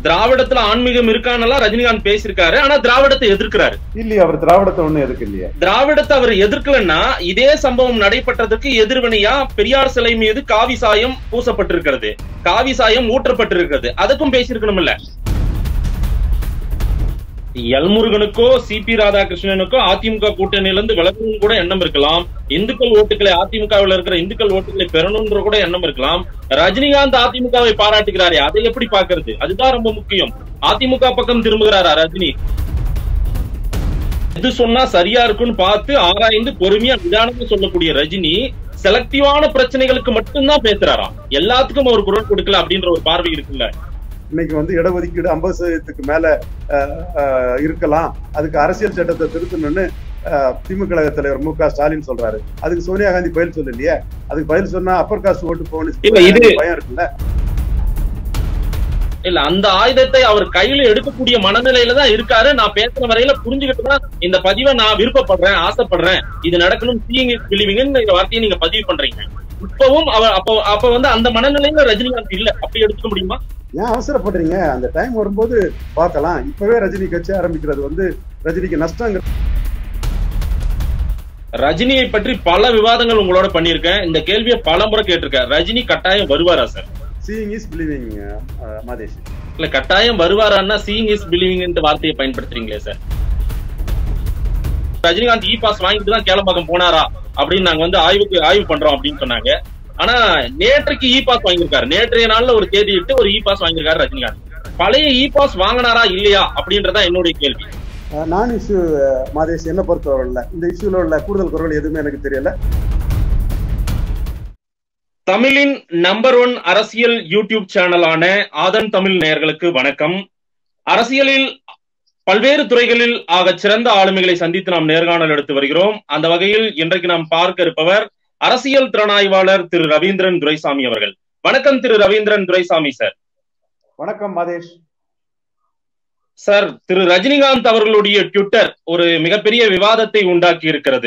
திராவிடத்துல ஆன்மீகம் இருக்கானெல்லாம் ரஜினிகாந்த் பேசியிருக்காரு ஆனா திராவிடத்தை எதிர்க்கிறாரு இல்லையே அவர் திராவிடத்தை ஒண்ணும் எதுக்கு இல்லையே திராவிடத்தை அவர் எதிர்க்கலன்னா இதே சம்பவம் நடைபெற்றதுக்கு எதிர்வினையா பெரியார் சிலை மீது காவி சாயம் பூசப்பட்டிருக்கிறது காவி சாயம் ஊற்றப்பட்டிருக்கிறது அதுக்கும் பேசியிருக்கணும்ல எல்முருகனுக்கோ சி பி ராதாகிருஷ்ணனுக்கோ அதிமுக கூட்டணியில இருந்து விலகணும் கூட எண்ணம் இருக்கலாம் இந்துக்கள் ஓட்டுகளை அதிமுகவில் இருக்கிற இந்துக்கள் ஓட்டுகளை பெறணும்ன்ற கூட எண்ணம் இருக்கலாம் ரஜினிகாந்த் அதிமுகவை பாராட்டுகிறாரே அதை எப்படி பாக்குறது அதுதான் ரொம்ப முக்கியம் அதிமுக பக்கம் திரும்புகிறாரா ரஜினி எது சொன்னா சரியா இருக்குன்னு பார்த்து ஆராய்ந்து பொறுமையா நிதானமா சொல்லக்கூடிய ரஜினி செலக்டிவான பிரச்சனைகளுக்கு மட்டும்தான் பேசுறாராம் எல்லாத்துக்கும் அவர் குரல் கொடுக்கல அப்படின்ற ஒரு பார்வை இருக்குல்ல இன்னைக்கு வந்து இடஒதுக்கீடு ஐம்பது சதவீதத்துக்கு மேல அஹ், அஹ், இருக்கலாம் அதுக்கு அரசியல் சட்டத்தை திருத்தணும்னு அஹ், திமுக கழக தலைவர் மு க ஸ்டாலின் சொல்றாரு அதுக்கு சோனியா காந்தி பதில் சொல்லலையே அதுக்கு பதில் சொன்னா அப்பர் காஸ்ட் ஓட்டு இல்ல, இது- போகணும் பயம் இருக்குல்ல இல்ல அந்த ஆயுதத்தை அவர் கையில எடுக்கக்கூடிய மனநிலையில தான் இருக்காரு நான் பேசுற வரையில புரிஞ்சுக்கிட்டு தான் இந்த பதிவை நான் விருப்பப்படுறேன் ஆசைப்படுறேன் இது நடக்கணும் சீயிங் இஸ் பிலீவிங் இந்த வார்த்தையை நீங்க பதிவு பண்றீங்க இப்பவும் அவர் அப்ப அப்ப வந்து அந்த மனநிலையில ரஜினிகாந்த் இல்ல அப்படி எடுத்துக்க முடியுமா ஏன் அவசரப்படுறீங்க அந்த டைம் வரும்போது பார்க்கலாம் இப்பவே ரஜினி கட்சி ஆரம்பிக்கிறது வந்து ரஜினிக்கு நஷ்டங்கிற ரஜினியை பற்றி பல விவாதங்கள் உங்களோட பண்ணியிருக்கேன் இந்த கேள்வியை பல முறை கேட்டிருக்கேன் ரஜினி கட்டாயம் வருவாரா sir seeing is believing Madhesh இல்ல கட்டாயம் வருவாரான்னா சீயிங் இஸ் பிலீவிங் வார்த்தையை பயன்படுத்துறீங்களே சார் ரஜினிகாந்த் இ பாஸ் வாங்கிட்டு தான் கேளம்பாக்கம் போனாரா அப்படின்னு நாங்க வந்து ஆய்வுக்கு ஆய்வு பண்றோம் அப்படின்னு சொன்னாங்க ஆனா நேற்றுக்கு இ பாஸ் வாங்கியிருக்காரு நேற்றைய நாள்ல ஒரு தேதி இட்டு ஒரு இ பாஸ் வாங்கியிருக்காரு ரஜினிகாந்த் பழைய இ பாஸ் வாங்கினாரா இல்லையா அப்படின்றதா என்னுடைய கேள்வி நான் இஷ்யூ மாதேஷ் என்ன பொறுத்தவரை இல்ல இந்த இஷ்யூல உள்ள கூடுதல் குரல் எதுவுமே எனக்கு தெரியல தமிழின் நம்பர் ஒன் அரசியல் யூடியூப் சேனலான ஆதன் தமிழ் நேயர்களுக்கு வணக்கம் அரசியலில் பல்வேறு துறைகளில் ஆக சிறந்த ஆளுமைகளை சந்தித்து நாம் நேர்காணல் எடுத்து வருகிறோம் அந்த வகையில் இன்றைக்கு நாம் பார்க்க இருப்பவர் அரசியல் திறனாய்வாளர் திரு ரவீந்திரன் துரைசாமி அவர்கள் வணக்கம் திரு ரவீந்திரன் துரைசாமி சார் வணக்கம் மாதேஷ் சார் திரு ரஜினிகாந்த் அவர்களுடைய ட்விட்டர் ஒரு மிகப்பெரிய விவாதத்தை உண்டாக்கி இருக்கிறது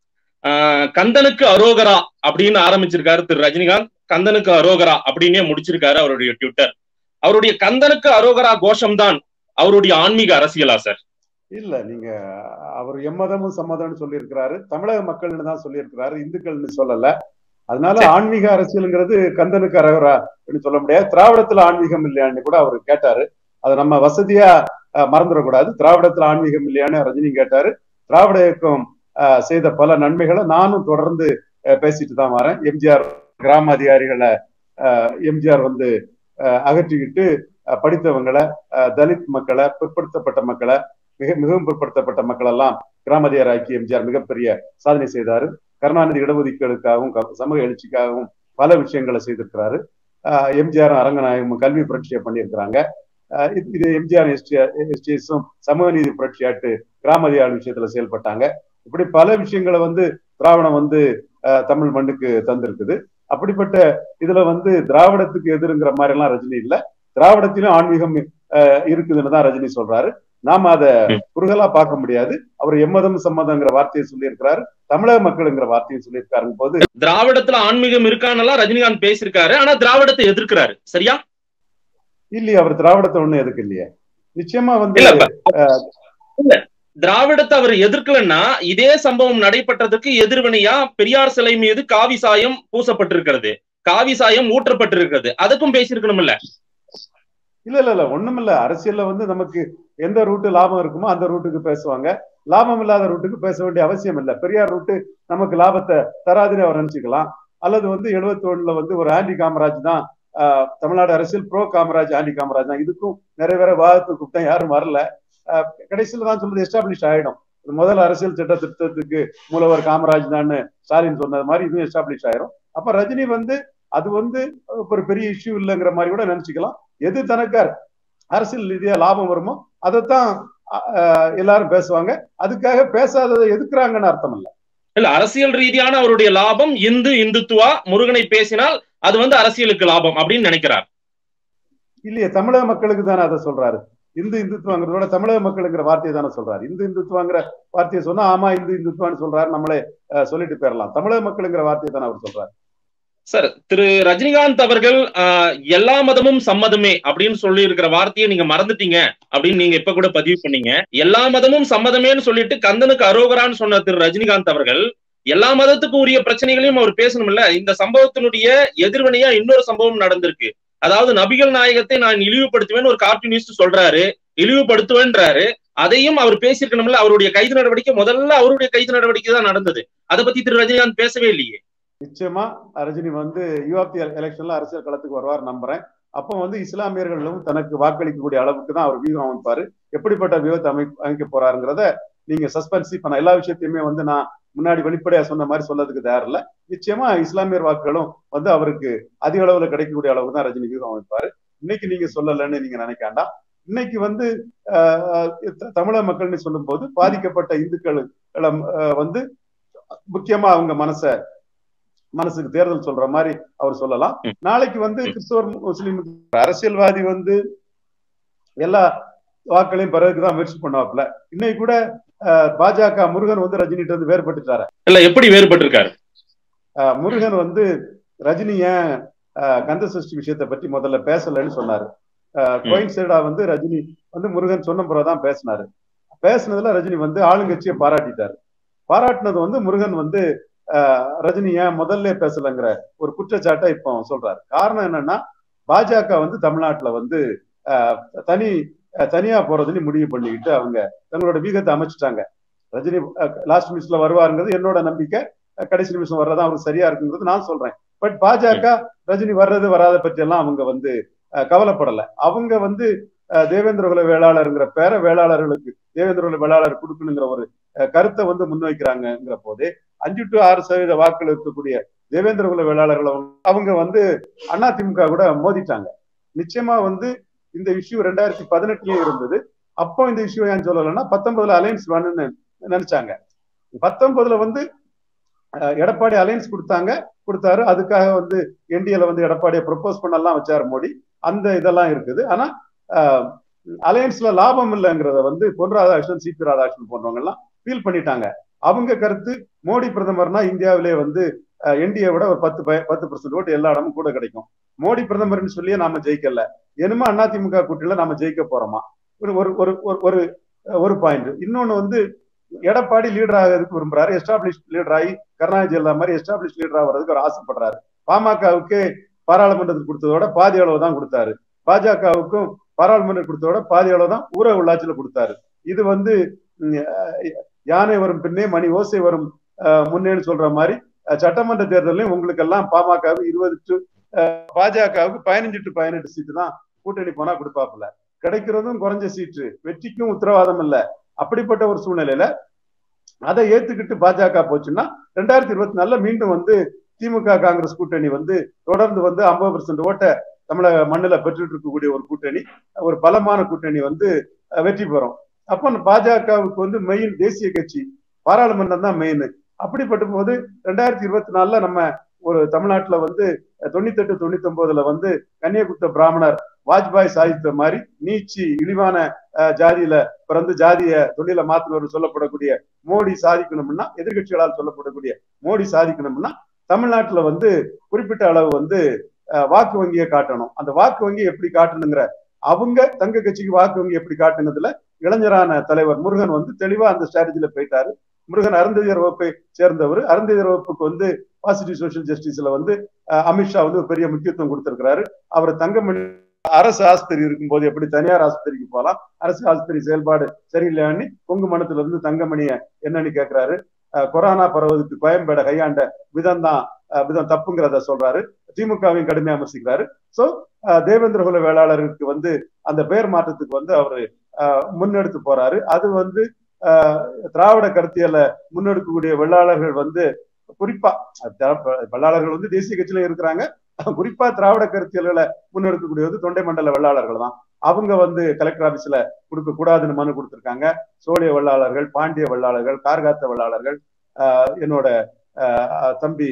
ஆஹ் கந்தனுக்கு அரோகரா அப்படின்னு ஆரம்பிச்சிருக்காரு திரு ரஜினிகாந்த் கந்தனுக்கு அரோகரா அப்படின்னே முடிச்சிருக்காரு அவருடைய ட்விட்டர் அவருடைய கந்தனுக்கு அரோகரா கோஷம்தான் அவருடைய ஆன்மீக அரசியலா சார் இல்ல நீங்க அவர் எம்மதமும் சம்மதம்னு சொல்லியிருக்கிறாரு தமிழக மக்கள்னு தான் சொல்லியிருக்கிறாரு இந்துக்கள்னு சொல்லல அதனால சரி. ஆன்மீக அரசியலுங்கிறது கந்தனுக்கு அரகரா சொல்ல முடியாது திராவிடத்துல ஆன்மீகம் இல்லையான்னு கூட அவர் கேட்டாரு அதை நம்ம வசதியா அஹ், மறந்துடக்கூடாது திராவிடத்துல ஆன்மீகம் இல்லையான்னு ரஜினி கேட்டாரு திராவிட இயக்கம் அஹ், செய்த பல நன்மைகளை நானும் தொடர்ந்து அஹ், பேசிட்டு தான் வரேன் எம்ஜிஆர் கிராம அதிகாரிகளை அஹ், எம்ஜிஆர் வந்து அஹ், அகற்றிக்கிட்டு அஹ், படித்தவங்களை அஹ், தலித் மக்களை பிற்படுத்தப்பட்ட மக்களை மிக மிகவும் பிற்படுத்தப்பட்ட மக்கள் எல்லாம் கிராமதியார் ஆக்கி எம்ஜிஆர் மிகப்பெரிய சாதனை செய்தாரு கருணாநிதி இடஒதுக்கீடுக்காகவும் க- சமூக எழுச்சிக்காகவும் பல விஷயங்களை செய்திருக்கிறாரு ஆஹ் எம்ஜிஆர் அரங்கநாயகம் கல்வி புரட்சியை பண்ணியிருக்கிறாங்க ஆஹ் இது- இது எம்ஜிஆர் எஸ்டிஎஸும் சமூக நீதி புரட்சியாட்டு கிராமதியார் விஷயத்துல செயல்பட்டாங்க இப்படி பல விஷயங்களை வந்து திராவிடம் வந்து ஆஹ் தமிழ் மண்ணுக்கு தந்திருக்குது அப்படிப்பட்ட இதுல வந்து திராவிடத்துக்கு எதிருங்கிற மாதிரி எல்லாம் ரஜினி இல்ல திராவிடத்திலும் ஆன்மீகம் ஆஹ் இருக்குதுன்னு தான் ரஜினி சொல்றாரு நாம அதை குறுகலா பார்க்க முடியாது அவர் எம்மதம் சம்மதங்கிற வார்த்தையை சொல்லியிருக்கிறாரு தமிழக மக்களுங்கிற வார்த்தையை சொல்லியிருக்காருங்க போது திராவிடத்துல ஆன்மீகம் இருக்கானெல்லாம் ரஜினிகாந்த் பேசியிருக்காரு ஆனா திராவிடத்தை எதிர்க்கிறாரு சரியா இல்லையே அவர் திராவிடத்தை ஒண்ணும் எதுக்கு இல்லையே நிச்சயமா வந்து இல்ல இல்ல திராவிடத்தை அவர் எதிர்க்கலன்னா இதே சம்பவம் நடைபெற்றதுக்கு எதிர்வினையா பெரியார் சிலை மீது காவி சாயம் பூசப்பட்டிருக்கிறது காவி சாயம் ஊற்றப்பட்டிருக்கிறது அதுக்கும் பேசியிருக்கணும்ல இல்ல இல்ல இல்ல ஒண்ணுமில்ல அரசியல்ல வந்து நமக்கு எந்த ரூட்டு லாபம் இருக்குமோ அந்த ரூட்டுக்கு பேசுவாங்க லாபம் இல்லாத ரூட்டுக்கு பேச வேண்டிய அவசியம் இல்லை பெரியார் ரூட்டு நமக்கு லாபத்தை தராதுன்னு அவர் நினைச்சுக்கலாம் அல்லது வந்து 71 வந்து ஒரு ஆண்டி காமராஜ் தான் ஆஹ், தமிழ்நாடு அரசியல் ப்ரோ காமராஜ் ஆண்டி காமராஜ் தான் இதுக்கும் நிறைய பேரை வாதத்துக்கு கூப்பிட்டா யாரும் வரல ஆஹ், கடைசியில தான் சொல்றது எஸ்டாப்ளிஷ் ஆயிடும் இது முதல் அரசியல் சட்ட திருத்தத்துக்கு மூலவர் காமராஜ் தான் ஸ்டாலின் சொன்னது மாதிரி இதுவும் எஸ்டாப்ளிஷ் ஆயிரும் அப்ப ரஜினி வந்து அது வந்து ஒரு பெரிய இஷ்யூ இல்லைங்கிற மாதிரி கூட நினைச்சுக்கலாம் எது தனக்கு அரசியல் ரீதியா லாபம் வருமோ அதைத்தான் அஹ், எல்லாரும் பேசுவாங்க அதுக்காக பேசாததை எதுக்குறாங்கன்னு அர்த்தம் இல்ல இல்ல அரசியல் ரீதியான அவருடைய லாபம் இந்து இந்துத்துவா முருகனை பேசினால் அது வந்து அரசியலுக்கு லாபம் அப்படின்னு நினைக்கிறார் இல்லையே தமிழக மக்களுக்கு தானே அதை சொல்றாரு இந்து இந்துத்துவங்கிறதோட தமிழக மக்களுங்கிற வார்த்தையை தானே சொல்றாரு இந்து இந்துத்துவங்கிற வார்த்தையை சொன்னா ஆமா இந்து இந்துத்துவான்னு சொல்றாரு நம்மளே அஹ், சொல்லிட்டு போயிடலாம் தமிழக மக்களுங்கிற வார்த்தையை தானே அவர் சொல்றாரு சார் திரு ரஜினிகாந்த் அவர்கள் எல்லா மதமும் சம்மதமே அப்படின்னு சொல்லி இருக்கிற வார்த்தையை நீங்க மறந்துட்டீங்க அப்படின்னு நீங்க இப்ப கூட பதிவு பண்ணீங்க எல்லா மதமும் சம்மதமேன்னு சொல்லிட்டு கந்தனுக்கு அரோகரான்னு சொன்ன திரு ரஜினிகாந்த் அவர்கள் எல்லா மதத்துக்கும் உரிய பிரச்சனைகளையும் அவர் பேசணும்ல இந்த சம்பவத்தினுடைய எதிர்வினையா இன்னொரு சம்பவம் நடந்திருக்கு அதாவது நபிகள் நாயகத்தை நான் இழிவுபடுத்துவேன் ஒரு கார்ட்டூனிஸ்ட் சொல்றாரு இழிவுபடுத்துவேன்றாரு அதையும் அவர் பேசியிருக்கணும்ல அவருடைய கைது நடவடிக்கை முதல்ல அவருடைய கைது நடவடிக்கை தான் நடந்தது அதை பத்தி திரு ரஜினிகாந்த் பேசவே இல்லையே நிச்சயமா ரஜினி வந்து யூஆர்பி எலெக்ஷன்ல அரசியல் களத்துக்கு வருவார் நம்புறேன் அப்போ வந்து இஸ்லாமியர்களும் தனக்கு வாக்களிக்கக்கூடிய அளவுக்கு தான் அவர் வியூகம் அமைப்பாரு எப்படிப்பட்ட வியூகத்தை அமை அமைக்க போறாருங்கிறத நீங்க சஸ்பென்ஸ் இப்ப நான் எல்லா விஷயத்தையுமே வந்து நான் முன்னாடி வெளிப்படையா சொன்ன மாதிரி சொல்லதுக்கு தயார் இல்ல நிச்சயமா இஸ்லாமியர் வாக்குகளும் வந்து அவருக்கு அதிக அளவுல கிடைக்கக்கூடிய அளவுக்கு தான் ரஜினி வியூகம் அமைப்பாரு இன்னைக்கு நீங்க சொல்லலன்னு நீங்க நினைக்காண்டா இன்னைக்கு வந்து தமிழக மக்கள்னு சொல்லும் போது பாதிக்கப்பட்ட இந்துக்கள் வந்து முக்கியமா அவங்க மனச மனசுக்கு தேர்தல் சொல்ற மாதிரி அவர் சொல்லலாம் நாளைக்கு வந்து கிறிஸ்தவர் முஸ்லீம் அரசியல்வாதி வந்து எல்லா வாக்களையும் பிறகுதான் முயற்சி பண்ணுவாப்ல இன்னைக்கு கூட பாஜக முருகன் வந்து ரஜினிட்டு வந்து வேறுபட்டுட்டாரு இல்ல எப்படி வேறுபட்டிருக்காரு முருகன் வந்து ரஜினி ஏன் கந்த சஷ்டி விஷயத்தை பத்தி முதல்ல பேசலன்னு சொன்னாரு கோயின்சைடா வந்து ரஜினி வந்து முருகன் சொன்ன பிறகுதான் பேசினாரு பேசினதுல ரஜினி வந்து ஆளுங்கட்சியை பாராட்டிட்டாரு பாராட்டினது வந்து முருகன் வந்து ரஜினி ஏன் முதல்ல பேசலங்கிற ஒரு குற்றச்சாட்டை இப்போ சொல்றாரு காரணம் என்னன்னா பாஜக வந்து தமிழ்நாட்டுல வந்து தனி தனியா போறதுன்னு முடிவு பண்ணிக்கிட்டு அவங்க தங்களோட வீகத்தை அமைச்சிட்டாங்க ரஜினி லாஸ்ட் நிமிஷம்ல வருவாருங்கிறது என்னோட நம்பிக்கை கடைசி நிமிஷம் வர்றதா அவருக்கு சரியா இருக்குங்கிறது நான் சொல்றேன் பட் பாஜக ரஜினி வர்றது வராத பற்றி எல்லாம் அவங்க வந்து கவலைப்படல அவங்க வந்து தேவேந்திர குல வேளாளருங்கிற பேர வேளாளர்களுக்கு தேவேந்திர குல வேளாளர் கொடுக்கணுங்கிற ஒரு கருத்தை வந்து முன்வைக்கிறாங்கிற போதே அஞ்சு டு ஆறு சதவீத வாக்குகள் இருக்கக்கூடிய தேவேந்திர குல வேளாளர்கள் அவங்க வந்து அதிமுக கூட மோதிட்டாங்க நிச்சயமா வந்து இந்த இஷ்யூ ரெண்டாயிரத்தி பதினெட்டுலயும் இருந்தது அப்போ இந்த இஷ்யூ ஏன் சொல்லலைன்னா பத்தொன்பதுல அலையன்ஸ் வேணும்னு நினைச்சாங்க பத்தொன்பதுல வந்து எடப்பாடி அலையன்ஸ் கொடுத்தாங்க கொடுத்தாரு அதுக்காக வந்து என்டிஏல வந்து எடப்பாடியை ப்ரொப்போஸ் பண்ணலாம் வச்சாரு மோடி அந்த இதெல்லாம் இருக்குது ஆனா அலையன்ஸ்ல லாபம் இல்லைங்கிறத வந்து பொன் ராதாகிருஷ்ணன் சிபி ராதாகிருஷ்ணன் போன்றவங்க எல்லாம் ஃபீல் பண்ணிட்டாங்க அவங்க கருத்து மோடி பிரதமர்னா இந்தியாவிலே வந்து என்டிஏ விட ஒரு பத்து பத்து பர்சன்ட் ஓட்டு எல்லா இடமும் கூட கிடைக்கும் மோடி பிரதமர்னு சொல்லியே நாம ஜெயிக்கல என்னமோ அதிமுக கூட்டில நாம ஜெயிக்க போறோமா ஒரு ஒரு ஒரு ஒரு ஒரு பாயிண்ட் இன்னொன்னு வந்து எடப்பாடி லீடர் ஆகிறதுக்கு விரும்புறாரு எஸ்டாப்ளிஷ் லீடர் ஆகி கருணாநிதி எல்லா மாதிரி எஸ்டாப்ளிஷ் லீடர் ஆகிறதுக்கு ஒரு ஆசைப்படுறாரு பாமகவுக்கு பாராளுமன்றத்துக்கு கொடுத்ததோட பாதி அளவு தான் கொடுத்தாரு பாஜகவுக்கும் பாராளுமன்றம் கொடுத்ததோட பாதி அளவு தான் ஊரக உள்ளாட்சியில கொடுத்தாரு இது வந்து யானை வரும் பின்னே மணி ஓசை வரும் முன்னேன்னு சொல்ற மாதிரி சட்டமன்ற தேர்தலையும் உங்களுக்கு எல்லாம் பாமகவுக்கு இருபது டு பாஜகவுக்கு பதினஞ்சு டு பதினெட்டு சீட்டு தான் கூட்டணி போனா கொடுப்பாப்புல கிடைக்கிறதும் குறைஞ்ச சீட்டு வெற்றிக்கும் உத்தரவாதம் இல்ல அப்படிப்பட்ட ஒரு சூழ்நிலையில அதை ஏத்துக்கிட்டு பாஜக போச்சுன்னா ரெண்டாயிரத்தி இருபத்தி நாலுல மீண்டும் வந்து திமுக காங்கிரஸ் கூட்டணி வந்து தொடர்ந்து வந்து ஐம்பது பெர்சன்ட் ஓட்ட தமிழக மண்ணில பெற்றுட்டு இருக்கக்கூடிய ஒரு கூட்டணி ஒரு பலமான கூட்டணி வந்து வெற்றி பெறும் அப்போ பாஜகவுக்கு வந்து மெயின் தேசிய கட்சி பாராளுமன்றம் தான் மெயின் அப்படிப்பட்ட போது ரெண்டாயிரத்தி இருபத்தி நாலுல நம்ம ஒரு தமிழ்நாட்டுல வந்து தொண்ணூத்தி எட்டு தொண்ணூத்தி ஒன்பதுல வந்து கன்னியகுப்த பிராமணர் வாஜ்பாய் சாதித்த மாதிரி நீச்சி இழிவான ஜாதியில பிறந்து ஜாதிய தொழில மாத்தினவர் சொல்லப்படக்கூடிய மோடி சாதிக்கணும்னா எதிர்கட்சிகளால் சொல்லப்படக்கூடிய மோடி சாதிக்கணும்னா தமிழ்நாட்டுல வந்து குறிப்பிட்ட அளவு வந்து வாக்கு வங்கியை காட்டணும் அந்த வாக்கு வங்கி எப்படி காட்டணுங்கிற அவங்க தங்க கட்சிக்கு வாக்கு வங்கி எப்படி காட்டுனதுல இளைஞரான தலைவர் முருகன் வந்து தெளிவா அந்த ஸ்ட்ராட்டஜில போயிட்டாரு முருகன் அருந்ததியர் வகுப்பை சேர்ந்தவர் அருந்ததியர் வகுப்புக்கு வந்து பாசிட்டிவ் சோசியல் ஜஸ்டிஸ்ல வந்து அமித்ஷா வந்து ஒரு பெரிய முக்கியத்துவம் கொடுத்திருக்கிறாரு அவர் தங்கமணி அரசு ஆஸ்பத்திரி இருக்கும்போது எப்படி தனியார் ஆஸ்பத்திரிக்கு போகலாம் அரசு ஆஸ்பத்திரி செயல்பாடு சரியில்லைன்னு கொங்கு மனத்துல இருந்து தங்கமணிய என்னன்னு கேட்கிறாரு கொரோனா பரவதுக்கு கோயம்பேட கையாண்ட விதம் தான் விதம் தப்புங்கிறத சொல்றாரு திமுகவையும் கடுமையா விமர்சிக்கிறாரு சோ தேவேந்திர குல வேளாளருக்கு வந்து அந்த பெயர் மாற்றத்துக்கு வந்து அவரு முன்னெடுத்து போறாரு அது வந்து திராவிட கருத்தியல முன்னெடுக்கக்கூடிய வெள்ளாளர்கள் வந்து குறிப்பா வெள்ளாளர்கள் வந்து தேசிய கட்சியில இருக்கிறாங்க குறிப்பா திராவிட கருத்தியல்களை முன்னெடுக்கக்கூடியது தொண்டை மண்டல வெள்ளாளர்கள் தான் அவங்க வந்து கலெக்டர் ஆபீஸ்ல கொடுக்க கூடாதுன்னு மனு கொடுத்திருக்காங்க சோழிய வெள்ளாளர்கள் பாண்டிய வெள்ளாளர்கள் கார்காத்த வெள்ளாளர்கள் என்னோட தம்பி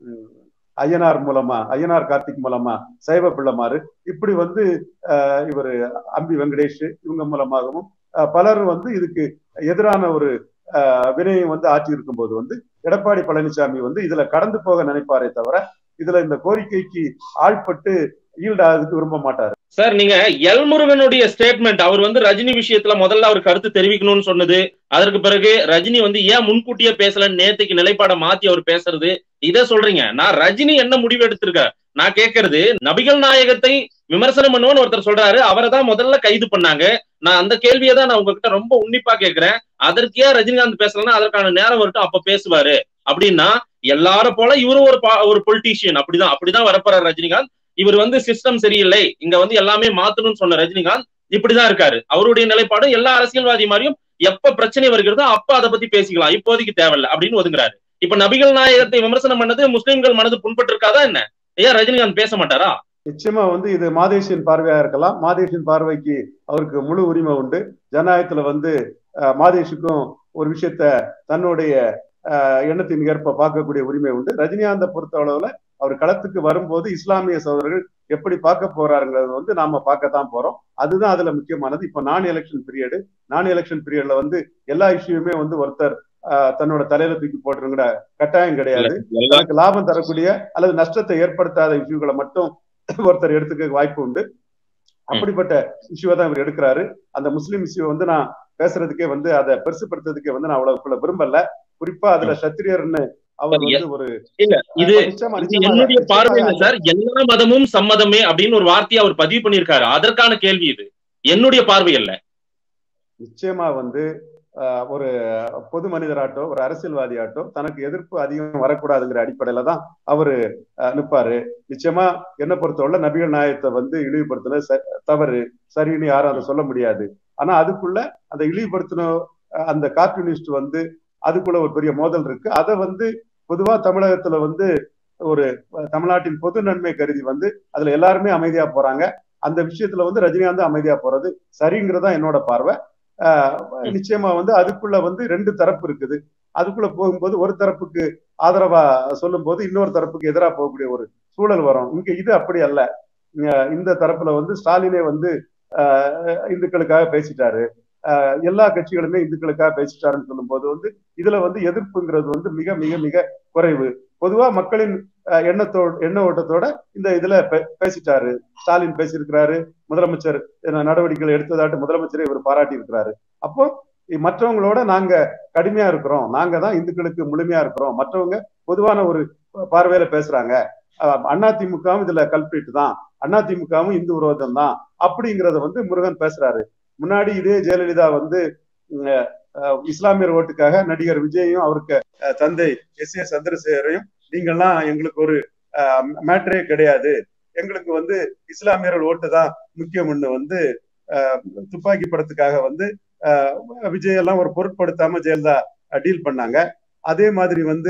ஐயனார் மூலமா ஐயனார் கார்த்திக் மூலமா சைவ பிள்ளைமாறு இப்படி வந்து இவர் அம்பி வெங்கடேஷ் இவங்க மூலமாகவும் பலர் வந்து இதுக்கு எதிரான ஒரு வினையை வந்து ஆற்றி இருக்கும் போது வந்து எடப்பாடி பழனிசாமி வந்து இதுல கடந்து போக நினைப்பாரே தவிர இதுல இந்த கோரிக்கைக்கு ஆள்பட்டு ஈல்டாகிறதுக்கு விரும்ப மாட்டாரு சார் நீங்க எல் முருகனுடைய ஸ்டேட்மெண்ட் அவர் வந்து ரஜினி விஷயத்துல முதல்ல அவர் கருத்து தெரிவிக்கணும்னு சொன்னது அதற்கு பிறகு ரஜினி வந்து ஏன் முன்கூட்டியே பேசலன்னு நேத்துக்கு நிலைப்பாடை மாத்தி அவர் பேசுறது இதை சொல்றீங்க நான் ரஜினி என்ன முடிவு எடுத்திருக்க நான் கேட்கறது நபிகள் நாயகத்தை விமர்சனம் பண்ணுவோன்னு ஒருத்தர் சொல்றாரு அவரை தான் முதல்ல கைது பண்ணாங்க நான் அந்த கேள்வியை தான் நான் உங்ககிட்ட ரொம்ப உன்னிப்பா கேட்கிறேன் அதற்கு ஏன் ரஜினிகாந்த் பேசலன்னா அதற்கான நேரம் வரட்டும் அப்ப பேசுவாரு அப்படின்னா எல்லாரும் போல இவரும் ஒரு ஒரு பொலிட்டீஷியன் அப்படிதான் அப்படிதான் வரப்போறாரு ரஜினிகாந்த் இவர் வந்து சிஸ்டம் சரியில்லை இங்க வந்து எல்லாமே மாத்தணும்னு சொன்ன ரஜினிகாந்த் இப்படிதான் இருக்காரு அவருடைய நிலைப்பாடும் எல்லா அரசியல்வாதி மாதிரியும் எப்ப பிரச்சனை வருகிறதோ அப்ப அதை பத்தி பேசிக்கலாம் இப்போதைக்கு தேவையில்லை அப்படின்னு ஒதுங்குறாரு இப்ப நபிகள் நாயகத்தை விமர்சனம் பண்ணது முஸ்லிம்கள் மனது புண்பட்டு இருக்காதா என்ன ஏன் ரஜினிகாந்த் பேச மாட்டாரா நிச்சயமா வந்து இது மாதேஷின் பார்வையா இருக்கலாம் மாதேஷின் பார்வைக்கு அவருக்கு முழு உரிமை உண்டு ஜனநாயகத்துல வந்து மாதேஷுக்கும் ஒரு விஷயத்த தன்னுடைய எண்ணத்தின் ஏற்ப பார்க்கக்கூடிய உரிமை உண்டு ரஜினிகாந்தை பொறுத்த அளவுல அவர் களத்துக்கு வரும்போது இஸ்லாமிய சோதரர்கள் எப்படி பார்க்க போறாருங்கிறது வந்து நாம பார்க்கத்தான் போறோம் அதுதான் அதுல முக்கியமானது இப்ப நான் எலெக்ஷன் பீரியடு நான் எலெக்ஷன் பீரியட்ல வந்து எல்லா இஷ்யூமே வந்து ஒருத்தர் தன்னோட தலையில தூக்கி போட்டுருங்கிற கட்டாயம் கிடையாது தனக்கு லாபம் தரக்கூடிய அல்லது நஷ்டத்தை ஏற்படுத்தாத இஷ்யூகளை மட்டும் ஒருத்தர் எடுத்துக்க வாய்ப்பு உண்டு அப்படிப்பட்ட இஷ்யூவை தான் இவர் எடுக்கிறாரு அந்த முஸ்லீம் இஷ்யூ வந்து நான் பேசுறதுக்கே வந்து அதை பெருசுப்படுத்துறதுக்கே வந்து நான் அவ்வளவுக்குள்ள விரும்பல குறிப்பா அதுல சத்திரியர்னு அவர் வந்து ஒரு இல்ல இது என்னுடைய பார்வை சார் எல்லா மதமும் சம்மதமே அப்படின்னு ஒரு வார்த்தையை அவர் பதிவு பண்ணியிருக்காரு அதற்கான கேள்வி இது என்னுடைய பார்வை அல்ல நிச்சயமா வந்து ஒரு பொது மனிதராட்டோ ஒரு அரசியல்வாதியாட்டோ தனக்கு எதிர்ப்பு அதிகம் வரக்கூடாதுங்கிற அடிப்படையில தான் அவரு நிற்பாரு நிச்சயமா என்ன பொறுத்தவரை நபிகள் நாயத்தை வந்து இழிவுபடுத்தின தவறு சரின்னு யாரும் அதை சொல்ல முடியாது ஆனா அதுக்குள்ள அந்த இழிவுபடுத்தின அந்த கார்ட்டூனிஸ்ட் வந்து அதுக்குள்ள ஒரு பெரிய மோதல் இருக்கு அதை வந்து பொதுவா தமிழகத்துல வந்து ஒரு தமிழ்நாட்டின் பொது நன்மை கருதி வந்து அதுல எல்லாருமே அமைதியா போறாங்க அந்த விஷயத்துல வந்து ரஜினிகாந்த் அமைதியா போறது சரிங்கிறதா என்னோட பார்வை நிச்சயமா வந்து அதுக்குள்ள வந்து ரெண்டு தரப்பு இருக்குது அதுக்குள்ள போகும்போது ஒரு தரப்புக்கு ஆதரவா சொல்லும் போது இன்னொரு தரப்புக்கு எதிராக போகக்கூடிய ஒரு சூழல் வரும் இங்க இது அப்படி அல்ல இந்த தரப்புல வந்து ஸ்டாலினே வந்து இந்துக்களுக்காக பேசிட்டாரு எல்லா கட்சிகளுமே இந்துக்களுக்காக பேசிட்டாருன்னு சொல்லும் போது வந்து இதுல வந்து எதிர்ப்புங்கிறது வந்து மிக மிக மிக குறைவு பொதுவா மக்களின் எண்ணத்தோட எண்ண ஓட்டத்தோட இந்த இதுல பேசிட்டாரு ஸ்டாலின் பேசியிருக்கிறாரு முதலமைச்சர் நடவடிக்கைகள் எடுத்ததாட்டு முதலமைச்சரை இவர் பாராட்டி இருக்கிறாரு அப்போ மற்றவங்களோட நாங்க கடுமையா இருக்கிறோம் நாங்க தான் இந்துக்களுக்கு முழுமையா இருக்கிறோம் மற்றவங்க பொதுவான ஒரு பார்வையில பேசுறாங்க அதிமுகவும் இதுல கல்பிரிட் தான் அதிமுகவும் இந்து விரோதம் தான் அப்படிங்கிறத வந்து முருகன் பேசுறாரு முன்னாடி இதே ஜெயலலிதா வந்து இஸ்லாமியர் ஓட்டுக்காக நடிகர் விஜயும் அவருக்கு தந்தை எஸ் ஏ சந்திரசேகரையும் நீங்கள்லாம் எங்களுக்கு ஒரு மேட்டரே கிடையாது எங்களுக்கு வந்து இஸ்லாமியர்கள் ஓட்டு தான் முக்கியம்னு வந்து துப்பாக்கி படத்துக்காக வந்து விஜய் எல்லாம் ஒரு பொருட்படுத்தாம ஜெயலலிதா டீல் பண்ணாங்க அதே மாதிரி வந்து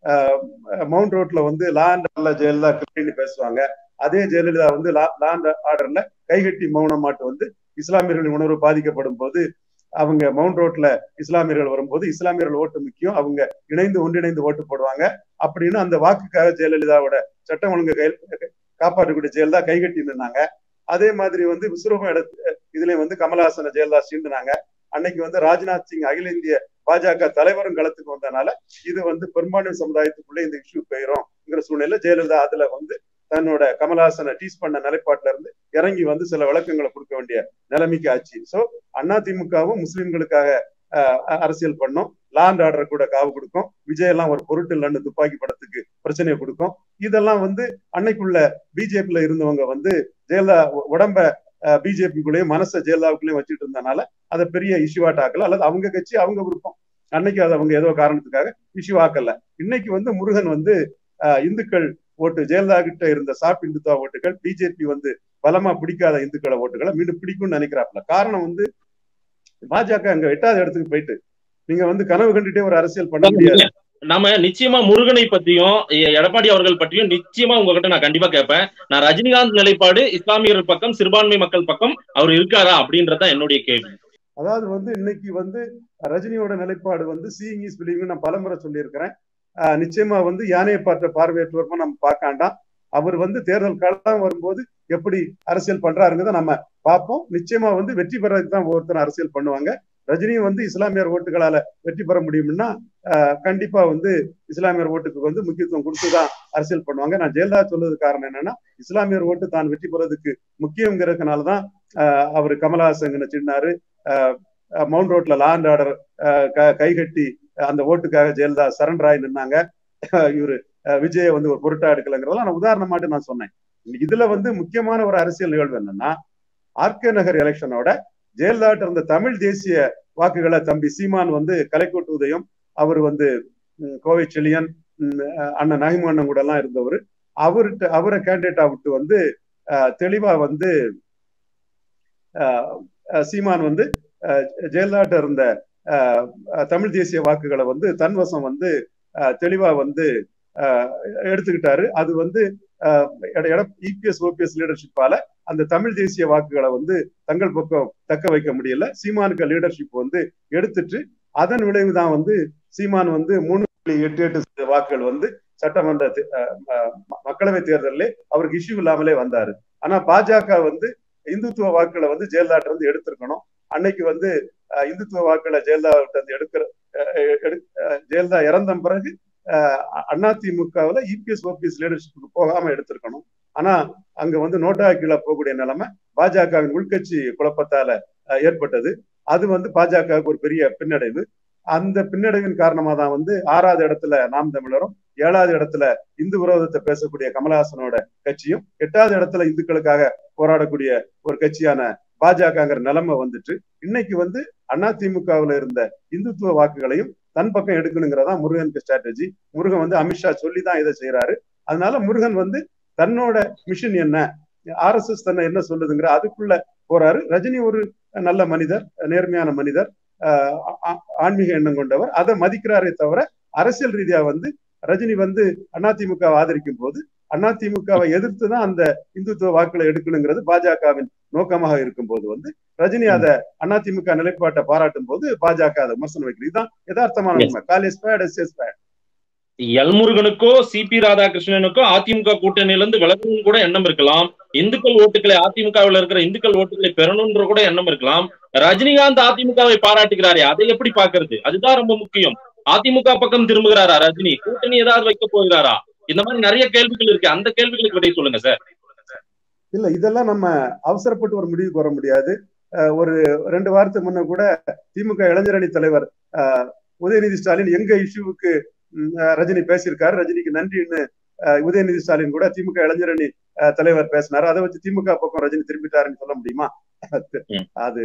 மவுண்ட் ரோட்ல வந்து லாண்ட் ஜெயலலிதா கிருஷ்ணி பேசுவாங்க அதே ஜெயலலிதா வந்து லாண்ட் ஆர்டர்ல கைகட்டி மௌனமாட்டு வந்து இஸ்லாமியர்களின் உணர்வு பாதிக்கப்படும் போது அவங்க மவுண்ட் ரோட்ல இஸ்லாமியர்கள் வரும்போது இஸ்லாமியர்கள் ஓட்டு முக்கியம் அவங்க இணைந்து ஒன்றிணைந்து ஓட்டு போடுவாங்க அப்படின்னு அந்த வாக்குக்காக ஜெயலலிதாவோட சட்டம் ஒழுங்கு கை காப்பாற்றக்கூடிய ஜெயலலிதா கைகட்டி நின்னாங்க அதே மாதிரி வந்து விஸ்வரூபம் இடத்து இதுலயும் வந்து கமலஹாசன ஜெயலலிதா சீண்டுனாங்க அன்னைக்கு வந்து ராஜ்நாத் சிங் அகில இந்திய பாஜக தலைவரும் களத்துக்கு வந்தனால இது வந்து பெரும்பான்மை சமுதாயத்துக்குள்ள இந்த இஷ்யூ போயிரும்ங்கிற சூழ்நிலை ஜெயலலிதா அதுல வந்து தன்னோட கமலஹாசனை டீஸ் பண்ண நிலைப்பாட்டுல இருந்து இறங்கி வந்து சில விளக்கங்களை கொடுக்க வேண்டிய நிலைமைக்கு ஆச்சு சோ அதிமுகவும் முஸ்லிம்களுக்காக அரசியல் பண்ணும் லாண்ட் ஆர்டர் கூட காவு கொடுக்கும் விஜய் எல்லாம் ஒரு பொருட்டு இல்லைன்னு துப்பாக்கி படத்துக்கு பிரச்சனையை கொடுக்கும் இதெல்லாம் வந்து அன்னைக்குள்ள பிஜேபியில இருந்தவங்க வந்து ஜெயலலிதா உடம்ப பிஜேபிக்குள்ளேயும் மனசை ஜெயலலிதாவுக்குள்ளேயும் வச்சுட்டு இருந்தனால அதை பெரிய இஷ்யூவாட் ஆக்கல அல்லது அவங்க கட்சி அவங்க விருப்பம் அன்னைக்கு அது அவங்க ஏதோ காரணத்துக்காக இஷ்யூ ஆக்கல இன்னைக்கு வந்து முருகன் வந்து இந்துக்கள் ஓட்டு ஜெயலலிதா கிட்ட இருந்த சாப் இந்துத்துவ ஓட்டுகள் பிஜேபி வந்து பலமா பிடிக்காத இந்துக்களை ஓட்டுகளை மீண்டும் பிடிக்கும்னு நினைக்கிறாப்ல காரணம் வந்து பாஜக அங்க எட்டாவது இடத்துக்கு போயிட்டு நீங்க வந்து கனவு கண்டுட்டே ஒரு அரசியல் பண்ண முடியாது நாம நிச்சயமா முருகனை பத்தியும் எடப்பாடி அவர்கள் பற்றியும் நிச்சயமா உங்ககிட்ட நான் கண்டிப்பா கேட்பேன் நான் ரஜினிகாந்த் நிலைப்பாடு இஸ்லாமியர் பக்கம் சிறுபான்மை மக்கள் பக்கம் அவர் இருக்காரா அப்படின்றத என்னுடைய கேள்வி அதாவது வந்து இன்னைக்கு வந்து ரஜினியோட நிலைப்பாடு வந்து சீயிங் இஸ் பிலீவிங் நான் பலமுறை சொல்லியிருக்கிறேன் நிச்சயமா வந்து யானையை பார்த்த பார்வையற்றவருமா நம்ம பார்க்காண்டாம் அவர் வந்து தேர்தல் காலம் வரும்போது எப்படி அரசியல் பண்றாருங்கிறத நம்ம பார்ப்போம் நிச்சயமா வந்து வெற்றி பெறதுக்கு தான் ஒவ்வொருத்தரும் அரசியல் பண்ணுவாங்க ரஜினியும் வந்து இஸ்லாமியர் ஓட்டுகளால வெற்றி பெற முடியும்னா கண்டிப்பா வந்து இஸ்லாமியர் ஓட்டுக்கு வந்து முக்கியத்துவம் கொடுத்துதான் அரசியல் பண்ணுவாங்க நான் ஜெயலலிதா சொல்றது காரணம் என்னன்னா இஸ்லாமியர் ஓட்டு தான் வெற்றி பெறதுக்கு முக்கியங்கிறதுனாலதான் அவர் கமலஹாசன் சின்னாரு மவுண்ட் ரோட்ல லா அண்ட் ஆர்டர் கைகட்டி அந்த ஓட்டுக்காக ஜெயலலிதா சரண்டர் ஆகி நின்னாங்க இவரு விஜய வந்து ஒரு பொருட்டா எடுக்கலங்கிறதெல்லாம் நான் உதாரணமாட்டு நான் சொன்னேன் இதுல வந்து முக்கியமான ஒரு அரசியல் நிகழ்வு என்னன்னா ஆர்கே நகர் எலெக்ஷனோட ஜெயலலிதா இருந்த தமிழ் தேசிய வாக்குகளை தம்பி சீமான் வந்து கலைக்கோட்டு உதயம் அவர் வந்து கோவை செழியன் அண்ணன் நகிமு அண்ணன் கூட எல்லாம் இருந்தவர் அவர்கிட்ட அவரை கேண்டிடேட்டா விட்டு வந்து தெளிவா வந்து சீமான் வந்து ஜெயலலிதா இருந்த தமிழ் தேசிய வாக்குகளை வந்து தன்வசம் வந்து தெளிவா வந்து எடுத்துக்கிட்டாரு அது வந்து இபிஎஸ் ஓபிஎஸ் லீடர்ஷிப்பால அந்த தமிழ் தேசிய வாக்குகளை வந்து தங்கள் பக்கம் தக்க வைக்க முடியல சீமானுக்கு லீடர்ஷிப் வந்து எடுத்துட்டு அதன் விளைவு தான் வந்து சீமான் வந்து மூணு புள்ளி எட்டு எட்டு வாக்குகள் வந்து சட்டமன்ற மக்களவை தேர்தலில் அவருக்கு இஷ்யூ இல்லாமலே வந்தாரு ஆனா பாஜக வந்து இந்துத்துவ வாக்குகளை வந்து ஜெயலலிதா வந்து எடுத்திருக்கணும் அன்னைக்கு வந்து இந்துத்துவ வாக்குகளை ஜெயலலிதா வந்து எடுக்கிற ஜெயலலிதா இறந்த பிறகு அதிமுகவுல இபிஎஸ் ஓபிஎஸ் லீடர்ஷிப்புக்கு போகாம எடுத்திருக்கணும் ஆனா அங்க வந்து நோட்டா கீழே போகக்கூடிய நிலைமை பாஜகவின் உள்கட்சி குழப்பத்தால ஏற்பட்டது அது வந்து பாஜகவுக்கு ஒரு பெரிய பின்னடைவு அந்த பின்னடைவின் காரணமா தான் வந்து ஆறாவது இடத்துல நாம் தமிழரும் ஏழாவது இடத்துல இந்து விரோதத்தை பேசக்கூடிய கமலஹாசனோட கட்சியும் எட்டாவது இடத்துல இந்துக்களுக்காக போராடக்கூடிய ஒரு கட்சியான பாஜகங்கிற நிலைமை வந்துட்டு இன்னைக்கு வந்து அதிமுகவுல இருந்த இந்துத்துவ வாக்குகளையும் தன் பக்கம் எடுக்கணுங்கிறதா முருகனுக்கு ஸ்ட்ராட்டஜி முருகன் வந்து அமித்ஷா சொல்லி தான் இதை செய்யறாரு அதனால முருகன் வந்து தன்னோட மிஷன் என்ன ஆர் எஸ் எஸ் தன்னை என்ன சொல்லுதுங்கிற அதுக்குள்ள போறாரு ரஜினி ஒரு நல்ல மனிதர் நேர்மையான மனிதர் ஆன்மீக எண்ணம் கொண்டவர் அதை மதிக்கிறாரே தவிர அரசியல் ரீதியா வந்து ரஜினி வந்து அதிமுகவை ஆதரிக்கும் போது அதிமுகவை எதிர்த்து தான் அந்த இந்துத்துவ வாக்குகளை எடுக்கணுங்கிறது பாஜகவின் நோக்கமாக இருக்கும் போது வந்து ரஜினி அதை அதிமுக நிலைப்பாட்டை பாராட்டும் போது பாஜக அதை விமர்சனம் வைக்கிறது இதுதான் யதார்த்தமான உண்மை காலேஜ் பேட் எஸ் பேட் எல்முருகனுக்கோ சி பி ராதாகிருஷ்ணனுக்கோ அதிமுக கூட்டணியில இருந்து விலகணும் கூட எண்ணம் இருக்கலாம் இந்துக்கள் ஓட்டுகளை அதிமுகவில் இருக்கிற இந்துக்கள் ஓட்டுகளை பெறணும்ன்ற கூட எண்ணம் இருக்கலாம் ரஜினிகாந்த் அதிமுகவை பாராட்டுகிறாரே அதை எப்படி பாக்குறது அதுதான் ரொம்ப முக்கியம் அதிமுக பக்கம் திரும்புகிறாரா ரஜினி கூட்டணி ஏதாவது வைக்க போகிறாரா இந்த மாதிரி நிறைய கேள்விகள் இருக்கு அந்த கேள்விகளுக்கு விடை சொல்லுங்க சார் இல்ல இதெல்லாம் நம்ம அவசரப்பட்டு ஒரு முடிவுக்கு வர முடியாது ஒரு ரெண்டு வாரத்துக்கு முன்ன கூட திமுக இளைஞரணி தலைவர் உதயநிதி ஸ்டாலின் எங்க இஷ்யூவுக்கு ரஜினி பேசியிருக்காரு ரஜினிக்கு நன்றின்னு உதயநிதி ஸ்டாலின் கூட திமுக இளைஞரணி தலைவர் பேசினாரு அதை வச்சு திமுக பக்கம் ரஜினி திரும்பிட்டாருன்னு சொல்ல முடியுமா அது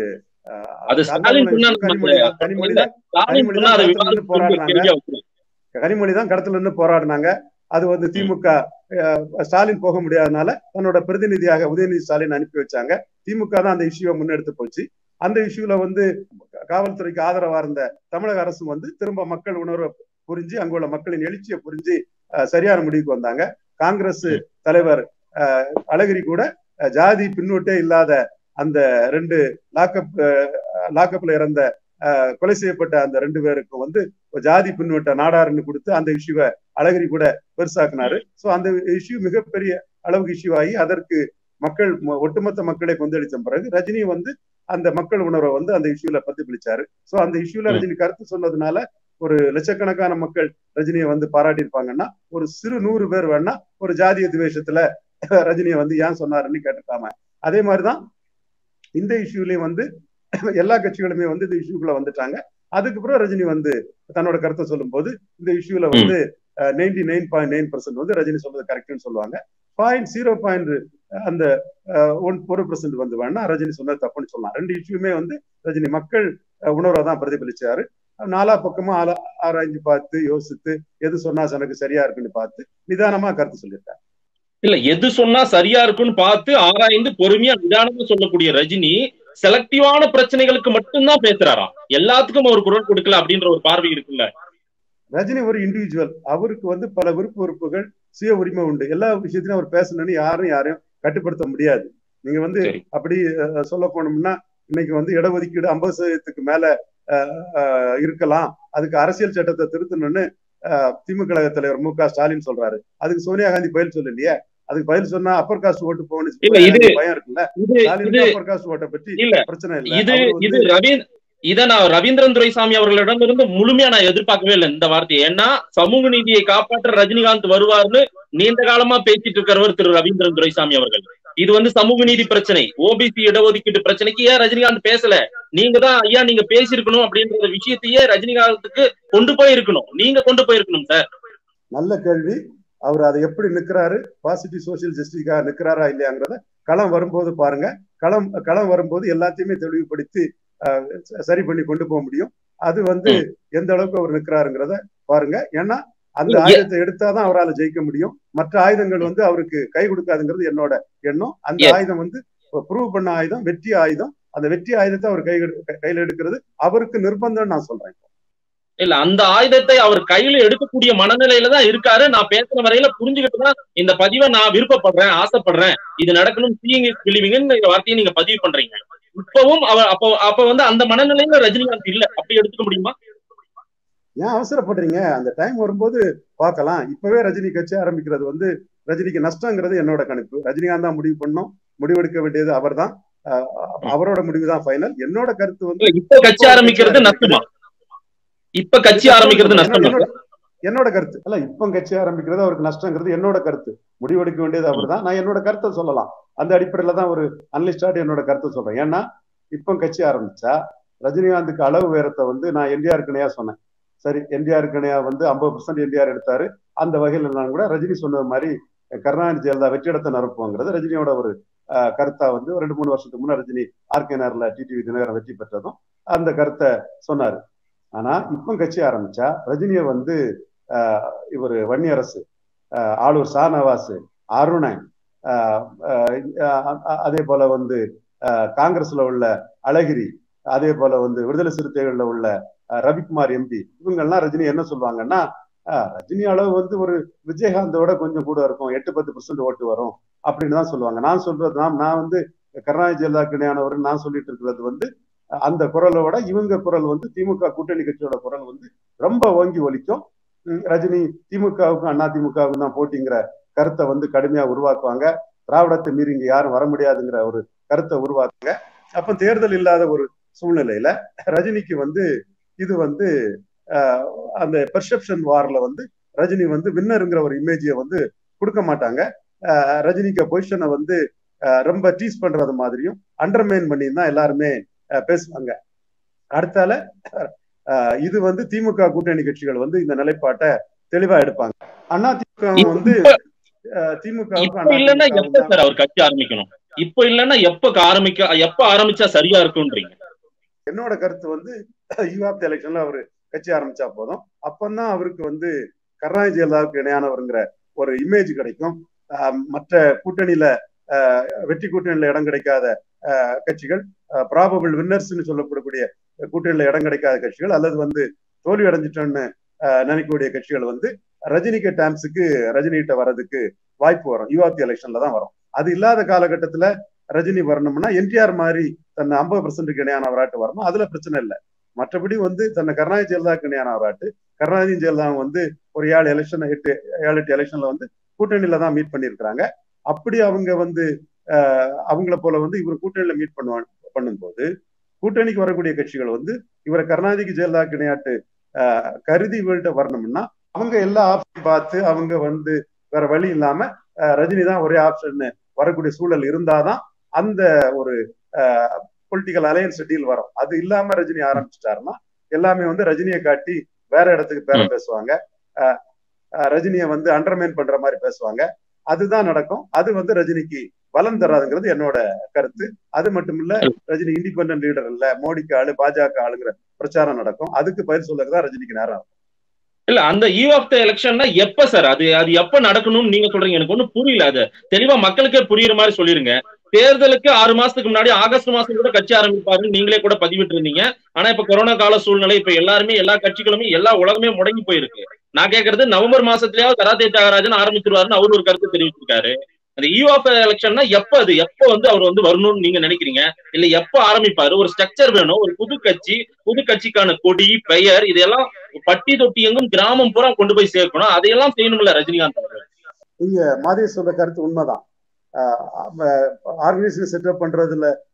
கனிமொழி தான் கடத்துல இருந்து போராடினாங்க அது வந்து திமுக ஸ்டாலின் போக முடியாதனால தன்னோட பிரதிநிதியாக உதயநிதி ஸ்டாலின் அனுப்பி வச்சாங்க திமுக தான் அந்த இஷ்யூவை முன்னெடுத்து போச்சு அந்த இஷ்யூல வந்து காவல்துறைக்கு ஆதரவா இருந்த தமிழக அரசும் வந்து திரும்ப மக்கள் உணர்வை புரிஞ்சு அங்குள்ள மக்களின் எழுச்சியை புரிஞ்சு சரியான முடிவுக்கு வந்தாங்க காங்கிரஸ் தலைவர் அழகிரி கூட ஜாதி பின்னூட்டே இல்லாத அந்த ரெண்டு லாக்அப் லாக்அப்ல இறந்த கொலை செய்யப்பட்ட அந்த ரெண்டு பேருக்கும் வந்து ஜாதி பின்னூட்ட நாடாருன்னு கொடுத்து அந்த இஷ்யூவை அழகிரி கூட பெருசாக்குனாரு சோ அந்த இஷ்யூ மிகப்பெரிய அளவுக்கு இஷ்யூ ஆகி அதற்கு மக்கள் ஒட்டுமொத்த மக்களை கொந்தளித்த பிறகு ரஜினி வந்து அந்த மக்கள் உணர்வை வந்து அந்த இஷ்யூல பிரதிபலிச்சாரு சோ அந்த இஷ்யூல ரஜினி கருத்து சொன்னதுனால ஒரு லட்சக்கணக்கான மக்கள் ரஜினியை வந்து பாராட்டியிருப்பாங்கன்னா ஒரு சிறு நூறு பேர் வேணா ஒரு ஜாதிய துவேஷத்துல ரஜினியை வந்து ஏன் சொன்னாருன்னு கேட்டுக்காம அதே மாதிரிதான் இந்த இஷ்யூலயும் வந்து எல்லா கட்சிகளுமே வந்து இந்த இஷ்யூக்குள்ள வந்துட்டாங்க அதுக்கப்புறம் ரஜினி வந்து தன்னோட கருத்தை சொல்லும் போது இந்த இஷ்யூல வந்து ninety nine point nine percent வந்து ரஜினி சொல்றது கரெக்ட்னு சொல்லுவாங்க பாயிண்ட் ஜீரோ பாயிண்ட் அந்த ஒன் ஒரு பர்சன்ட் வந்து வேணா ரஜினி சொன்னது தப்புன்னு சொல்லலாம் ரெண்டு இஷ்யூமே வந்து ரஜினி மக்கள் உணர்வை தான் பிரதிபலிச்சாரு நாலா பக்கமா ஆராய்ஞ்சு பார்த்து யோசித்து எது சொன்னா எனக்கு சரியா இருக்குன்னு பார்த்து நிதானமா கருத்து சொல்லியிருக்காரு இல்ல எது சொன்னா சரியா இருக்குன்னு பார்த்து ஆராய்ந்து பொறுமையா நிதானமா சொல்லக்கூடிய ரஜினி செலக்டிவான பிரச்சனைகளுக்கு மட்டும்தான் பேசுறாராம் எல்லாத்துக்கும் அவர் குரல் கொடுக்கல அப்படின்ற ஒரு பார்வை இருக்குல்ல ரஜினி ஒரு இண்டிவிஜுவல் அவருக்கு வந்து பல விருப்ப உறுப்புகள் சுய உரிமை உண்டு எல்லா விஷயத்திலும் அவர் பேசணும்னு யாரும் யாரையும் கட்டுப்படுத்த முடியாது நீங்க வந்து அப்படி சொல்ல போனோம்னா இன்னைக்கு வந்து இடஒதுக்கீடு ஐம்பது சதவீதத்துக்கு மேல இருக்கலாம் அதுக்கு அரசியல் சட்டத்தை திருத்தணும்னு திமுக கழக தலைவர் மு க ஸ்டாலின் சொல்றாரு அதுக்கு சோனியா காந்தி பதில் சொல்லலையே அதுக்கு பதில் சொன்னா அப்பர் காஸ்ட் ஓட்டு போகணும் பயம் இருக்குல்ல ஸ்டாலின் அப்பர் காஸ்ட் ஓட்டை பற்றி பிரச்சனை இது இது ரவீந்திர இதை நான் ரவீந்திரன் துரைசாமி அவர்களிடமிருந்து முழுமையா நான் எதிர்பார்க்கவே இல்லை இந்த வார்த்தையை ஏன்னா சமூக நீதியை காப்பாற்ற ரஜினிகாந்த் வருவார்னு நீண்ட காலமா பேசிட்டு இருக்கிறவர் திரு ரவீந்திரன் துரைசாமி அவர்கள் இது வந்து சமூக நீதி பிரச்சனை ஓபிசி இடஒதுக்கீடு பிரச்சனைக்கு ஏன் ரஜினிகாந்த் பேசல நீங்க தான் ஐயா நீங்க பேசியிருக்கணும் அப்படின்ற விஷயத்தையே ரஜினிகாந்துக்கு கொண்டு போய் இருக்கணும் நீங்க கொண்டு போயிருக்கணும் சார் நல்ல கேள்வி அவர் அதை எப்படி நிக்கிறாரு பாசிட்டிவ் சோசியல் ஜஸ்டிஸ்க்காக நிக்கிறாரா இல்லையாங்கிறத களம் வரும்போது பாருங்க களம் களம் வரும்போது எல்லாத்தையுமே தெளிவுபடுத்தி சரி பண்ணி கொண்டு போக முடியும் அது வந்து எந்த அளவுக்கு அவர் நிக்கிறாருங்கிறத பாருங்க ஏன்னா அந்த ஆயுதத்தை எடுத்தாதான் அவரால் ஜெயிக்க முடியும் மற்ற ஆயுதங்கள் வந்து அவருக்கு கை கொடுக்காதுங்கிறது என்னோட எண்ணம் அந்த ஆயுதம் வந்து ப்ரூவ் பண்ண ஆயுதம் வெற்றி ஆயுதம் அந்த வெற்றி ஆயுதத்தை அவர் கை கையில எடுக்கிறது அவருக்கு நிர்பந்தம் நான் சொல்றேன் இல்ல அந்த ஆயுதத்தை அவர் கையில எடுக்கக்கூடிய மனநிலையில தான் இருக்காரு நான் பேசுற வரையில புரிஞ்சுக்கிட்டு தான் இந்த பதிவை நான் விருப்பப்படுறேன் ஆசைப்படுறேன் இது நடக்கணும் சீயிங் இஸ் பிலீவிங்னு வார்த்தையை நீங்க பதிவு பண்றீங்க இப்பவும் அவர் அப்ப அப்ப வந்து அந்த மனநிலையில ரஜினிகாந்த் இல்ல அப்படி எடுத்துக்க முடியுமா ஏன் அவசரப்படுறீங்க அந்த டைம் வரும்போது பார்க்கலாம் இப்பவே ரஜினி கட்சி ஆரம்பிக்கிறது வந்து ரஜினிக்கு நஷ்டங்கிறது என்னோட கணிப்பு ரஜினிகாந்த் தான் முடிவு பண்ணோம் முடிவெடுக்க வேண்டியது அவர் தான் அவரோட முடிவு தான் ஃபைனல் என்னோட கருத்து வந்து இப்ப கட்சி ஆரம்பிக்கிறது நஷ்டமா இப்ப கட்சி ஆரம்பிக்கிறது நஷ்டம் என்னோட கருத்து அல்ல இப்ப கட்சி ஆரம்பிக்கிறது அவருக்கு நஷ்டங்கிறது என்னோட கருத்து முடிவெடுக்க வேண்டியது அவர் தான் நான் என்னோட கருத்தை சொல்லலாம் அந்த அடிப்படையில தான் ஒரு அனலிஸ்டாட் என்னோட கருத்தை சொல்றேன் ஏன்னா இப்போ கட்சி ஆரம்பிச்சா ரஜினிகாந்துக்கு அளவு உயரத்தை வந்து நான் என்டிஆருக்கு இணையா சொன்னேன் சரி என்டிஆருக்கு இணையா வந்து ஐம்பது பர்சன்ட் என்டிஆர் எடுத்தாரு அந்த வகையில் நான் கூட ரஜினி சொன்னது மாதிரி கருணாநிதி ஜெயலலிதா வெற்றிடத்தை நிரப்புங்கிறது ரஜினியோட ஒரு கருத்தா வந்து ரெண்டு மூணு வருஷத்துக்கு முன்னாடி ரஜினி ஆர்கேனர்ல டிடிவி தினகரன் வெற்றி பெற்றதும் அந்த கருத்தை சொன்னாரு ஆனா இப்போ கட்சி ஆரம்பிச்சா ரஜினியை வந்து இவர் வன்னியரசு ஆளூர் ஷாநவாஸ் அருணன் அதே போல வந்து காங்கிரஸ்ல உள்ள அழகிரி அதே போல வந்து விடுதலை சிறுத்தைகள்ல உள்ள ரவிக்குமார் எம்பி இவங்கெல்லாம் ரஜினி என்ன சொல்லுவாங்கன்னா ரஜினி அளவு வந்து ஒரு விஜயகாந்தோட கொஞ்சம் கூட இருக்கும் எட்டு பத்து பர்சன்ட் ஓட்டு வரும் அப்படின்னு தான் சொல்லுவாங்க நான் சொல்றது நான் நான் வந்து கருணாநிதி ஜெயலலிதாக்கு இணையானவர் நான் சொல்லிட்டு இருக்கிறது வந்து அந்த குரலோட இவங்க குரல் வந்து திமுக கூட்டணி கட்சியோட குரல் வந்து ரொம்ப ஓங்கி ஒலிக்கும் ரஜினி திமுகவுக்கும் அண்ணா திமுகவுக்கும் தான் போட்டிங்கிற கருத்தை வந்து கடுமையா உருவாக்குவாங்க திராவிடத்தை மீறி இங்க யாரும் வர முடியாதுங்கிற ஒரு கருத்தை உருவாக்குங்க அப்ப தேர்தல் இல்லாத ஒரு சூழ்நிலையில ரஜினிக்கு வந்து இது வந்து அந்த பெர்செப்ஷன் வார்ல வந்து ரஜினி வந்து வின்னருங்கிற ஒரு இமேஜியை வந்து கொடுக்க மாட்டாங்க ரஜினிக்கு பொசிஷனை வந்து ரொம்ப டீஸ் பண்றது மாதிரியும் அண்டர்மைன் பண்ணி தான் எல்லாருமே பேசுவாங்க அடுத்தால இது வந்து திமுக கூட்டணி கட்சிகள் வந்து இந்த நிலைப்பாட்டை தெளிவா எடுப்பாங்க அண்ணா திமுக வந்து திமுக இல்லைன்னா எப்ப சார் அவர் கட்சி ஆரம்பிக்கணும் இப்ப இல்லைன்னா எப்ப ஆரம்பிக்க எப்ப ஆரம்பிச்சா சரியா இருக்கும்ன்றீங்க என்னோட கருத்து வந்து யூஆப் எலெக்ஷன்ல அவரு கட்சி ஆரம்பிச்சா போதும் அப்பந்தான் அவருக்கு வந்து கருணாநிதி ஜெயலலிதாவுக்கு இணையானவருங்கிற ஒரு இமேஜ் கிடைக்கும் மற்ற கூட்டணியில வெற்றி கூட்டணியில இடம் கிடைக்காத கட்சிகள் ப்ராபபிள் வின்னர்ஸ்னு சொல்லப்படக்கூடிய கூட்டணியில இடம் கிடைக்காத கட்சிகள் அல்லது வந்து தோல்வி அடைஞ்சிட்டோன்னு நினைக்கக்கூடிய கட்சிகள் வந்து ரஜினிக்கு டாம்ஸுக்கு ரஜினிகிட்ட வர்றதுக்கு வாய்ப்பு வரும் யூஆர்பி எலெக்ஷன்ல தான் வரும் அது இல்லாத காலகட்டத்துல ரஜினி வரணும்னா என்டிஆர் மாதிரி தன்னை ஐம்பது பர்சன்ட்டுக்கு இணையானவராட்டு வரணும் அதுல பிரச்சனை இல்லை மற்றபடி வந்து தன்னை கருணாநிதி ஜெயலலிதாக்கு இணையானவராட்டு கருணாநிதி ஜெயலலிதா வந்து ஒரு ஏழு எலெக்ஷன் எட்டு ஏழு எட்டு எலெக்ஷன்ல வந்து கூட்டணியில தான் மீட் பண்ணியிருக்கிறாங்க அப்படி அவங்க வந்து அவங்கள போல வந்து இவர் கூட்டணியில மீட் பண்ணுவாங்க பண்ணும்போது கூட்டணிக்கு வரக்கூடிய கட்சிகள் வந்து இவரை கருணாநிதிக்கு ஜெயலலிதாக்கு இணையாட்டு கருதி இவர்கிட்ட வரணும்னா அவங்க எல்லா ஆப்ஷன் பார்த்து அவங்க வந்து வேற வழி இல்லாம ரஜினி தான் ஒரே ஆப்ஷன் வரக்கூடிய சூழல் இருந்தாதான் அந்த ஒரு பொலிட்டிக்கல் அலையன்ஸ் டீல் வரும் அது இல்லாம ரஜினி ஆரம்பிச்சிட்டாருன்னா எல்லாமே வந்து ரஜினியை காட்டி வேற இடத்துக்கு பேர பேசுவாங்க ரஜினியை வந்து அண்டர்மைன் பண்ற மாதிரி பேசுவாங்க அதுதான் நடக்கும் அது வந்து ரஜினிக்கு பலம் தராதுங்கிறது என்னோட கருத்து அது மட்டும் இல்ல ரஜினி இண்டிபெண்டன்ட் லீடர் இல்ல மோடிக்கு ஆளு பாஜக ஆளுங்கிற பிரச்சாரம் நடக்கும் அதுக்கு பயிர் சொல்லதான் ரஜினிக்கு நேரம் இல்ல அந்த ஈவ் ஆஃப் த எலெக்ஷன்னா எப்ப சார் அது அது எப்ப நடக்கணும்னு நீங்க சொல்றீங்க எனக்கு ஒன்னும் புரியல அது தெளிவா மக்களுக்கே புரியுற மாதிரி சொல்லிருங்க தேர்தலுக்கு ஆறு மாசத்துக்கு முன்னாடி ஆகஸ்ட் மாசம் கூட கட்சி ஆரம்பிப்பாருன்னு நீங்களே கூட பதிவிட்டு இருந்தீங்க ஆனா இப்ப கொரோனா கால சூழ்நிலை இப்ப எல்லாருமே எல்லா கட்சிகளுமே எல்லா உலகமே முடங்கி போயிருக்கு நான் கேட்கறது நவம்பர் மாசத்துலயாவது கராத்தே தியாகராஜன் ஆரம்பிச்சிருவாருன்னு அவர் ஒரு கருத்து தெரிவிச்சிருக்காரு அந்த ஈவ் ஆஃப் எலெக்ஷன்னா எப்ப அது எப்ப வந்து அவர் வந்து வரணும்னு நீங்க நினைக்கிறீங்க இல்ல எப்ப ஆரம்பிப்பாரு ஒரு ஸ்ட்ரக்சர் வேணும் ஒரு புது கட்சி புது கட்சிக்கான கொடி பெயர் இதெல்லாம் பட்டி தொட்டி எங்கும் கிராமம் பூரா கொண்டு போய் சேர்க்கணும் அதையெல்லாம் செய்யணும்ல ரஜினிகாந்த் அவர்கள் இங்க மாதேஷ் சொல்ற கருத்து உண்மைதான் ஆர்கனைசேஷன் செட்டப் பண்றதுல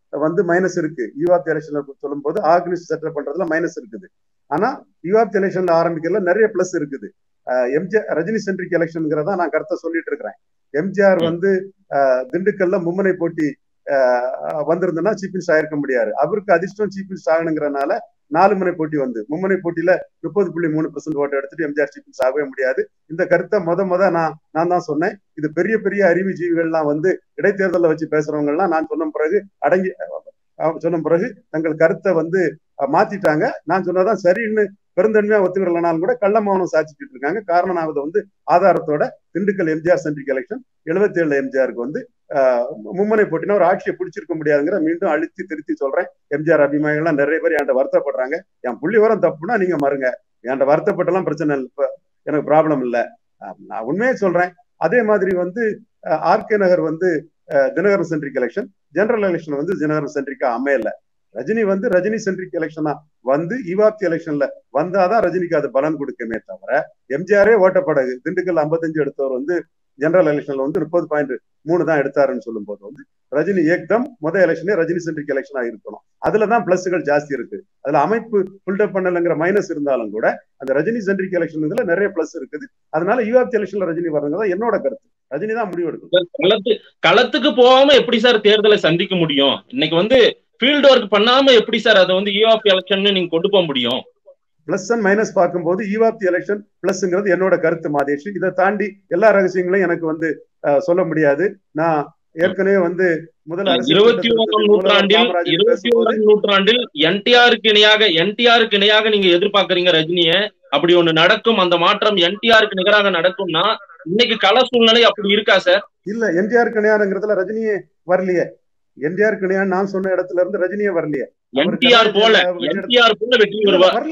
வந்து மைனஸ் இருக்கு யூஆப் எலெக்ஷன்ல சொல்லும் போது ஆர்கனைஸ் செட்டில் பண்றதுல மைனஸ் இருக்குது ஆனா யூஆப் எலெக்ஷன்ல ஆரம்பிக்கிறதுல நிறைய பிளஸ் இருக்குது எம்ஜிஆர் ரஜினி சென்ட்ரிக் எலெக்ஷன்ங்கிறதா நான் கருத்தை சொல்லிட்டு இருக்கிறேன் எம்ஜிஆர் வந்து திண்டுக்கல்ல மும்முனை போட்டி வந்திருந்தனா சீஃப் மினிஸ்டர் ஆயிருக்க முடியாது அவருக்கு அதிர்ஷ்டம் சீஃப் மினிஸ்டர் ஆகணுங்கிறனால நாலு முனை போட்டி வந்து மும்முனை போட்டியில முப்பது புள்ளி மூணு பர்சன்ட் ஓட்டு எடுத்துட்டு எம்ஜிஆர் சீஃப் மினிஸ்டர் ஆகவே முடியாது இந்த கருத்தை முத முத நான் நான் தான் சொன்னேன் இது பெரிய பெரிய அறிவுஜீவிகள்லாம் வந்து இடைத்தேர்தலில் வச்சு பேசுறவங்க எல்லாம் நான் சொன்ன பிறகு அடங்கி சொன்ன பிறகு தங்கள் கருத்தை வந்து மாத்திட்டாங்க நான் சொன்னதான் சரின்னு பெருந்தன்மையா ஒத்துக்கிறலனாலும் கூட கள்ள மௌனம் சாட்சிக்கிட்டு இருக்காங்க காரணம் நான் அதை வந்து ஆதாரத்தோட திண்டுக்கல் எம்ஜிஆர் சென்ட்ரிக் எலெக்ஷன் எழுபத்தி ஏழு எம்ஜிஆருக்கு வந்து மும்மனை போட்டினா ஒரு ஆட்சியை பிடிச்சிருக்க முடியாதுங்கிற மீண்டும் அழுத்தி திருத்தி சொல்றேன் எம்ஜிஆர் அபிமானிகள்லாம் நிறைய பேர் என்கிட்ட வருத்தப்படுறாங்க என் புள்ளி வரம் தப்புனா நீங்க மறுங்க என்கிட்ட வருத்தப்பட்டெல்லாம் பிரச்சனை இல்லை எனக்கு ப்ராப்ளம் இல்லை நான் உண்மையே சொல்றேன் அதே மாதிரி வந்து ஆர்கே நகர் வந்து Dhinakaran centric election general election வந்து தினகரன் சென்ட்ரிக்கா அமையல ரஜினி வந்து ரஜினி சென்ட்ரிக் எலெக்ஷனா வந்து இவாப்தி எலெக்ஷன்ல வந்தாதான் ரஜினிக்கு அது பலன் கொடுக்குமே தவிர எம்ஜிஆரே ஓட்டப்படகு திண்டுக்கல் ஐம்பத்தஞ்சு எடுத்தவர் வந்து ஜெனரல் எலெக்ஷன்ல வந்து முப்பது பாயிண்ட் மூணு தான் எடுத்தாருன்னு சொல்லும் போது வந்து ரஜினி ஏக்தம் முதல் எலெக்ஷனே ரஜினி சென்ட்ரிக் எலெக்ஷனா இருக்கணும் அதுலதான் பிளஸ்கள் ஜாஸ்தி இருக்கு அதுல அமைப்பு பில்டப் பண்ணலங்கிற மைனஸ் இருந்தாலும் கூட அந்த ரஜினி சென்ட்ரிக் எலெக்ஷன் இதுல நிறைய பிளஸ் இருக்குது அதனால யூஆப்தி எலெக்ஷன்ல ரஜினி வரதுங்க தான் என்னோட கருத்து ரஜினி தான் முடிவு எடுக்கும் களத்து களத்துக்கு போகாம எப்படி சார் தேர்தலை சந்திக்க முடியும் இன்னைக்கு வந்து ஃபீல்டு ஒர்க் பண்ணாம எப்படி சார் அதை வந்து யூஆப் எலெக்ஷன் நீங்க கொண்டு போக முடியும் பிளஸ் அண்ட் மைனஸ் பார்க்கும்போது ஈவாப்தி எலெக்ஷன் பிளஸ்ங்கிறது என்னோட கருத்து மாதேஷ் இதை தாண்டி எல்லா ரகசியங்களையும் எனக்கு வந்து சொல்ல முடியாது நான் ஏற்கனவே வந்து முதல் இருபத்தி ஓராம் நூற்றாண்டில் இருபத்தி ஓராம் நூற்றாண்டில் என்டிஆருக்கு இணையாக என்டிஆருக்கு இணையாக நீங்க எதிர்பார்க்கறீங்க ரஜினிய அப்படி ஒண்ணு நடக்கும் அந்த மாற்றம் என்டிஆருக்கு நிகராக நடக்கும்னா இன்னைக்கு கள சூழ்நிலை அப்படி இருக்கா சார் இல்ல என்டிஆருக்கு இணையாங்கிறதுல ரஜினியே வரலையே என்டிஆர் கிடையாது நான் சொன்ன இடத்துல இருந்து ரஜினியே வரலையே என்டிஆர் போல என்டிஆர் போல வெற்றி வருவார் வரல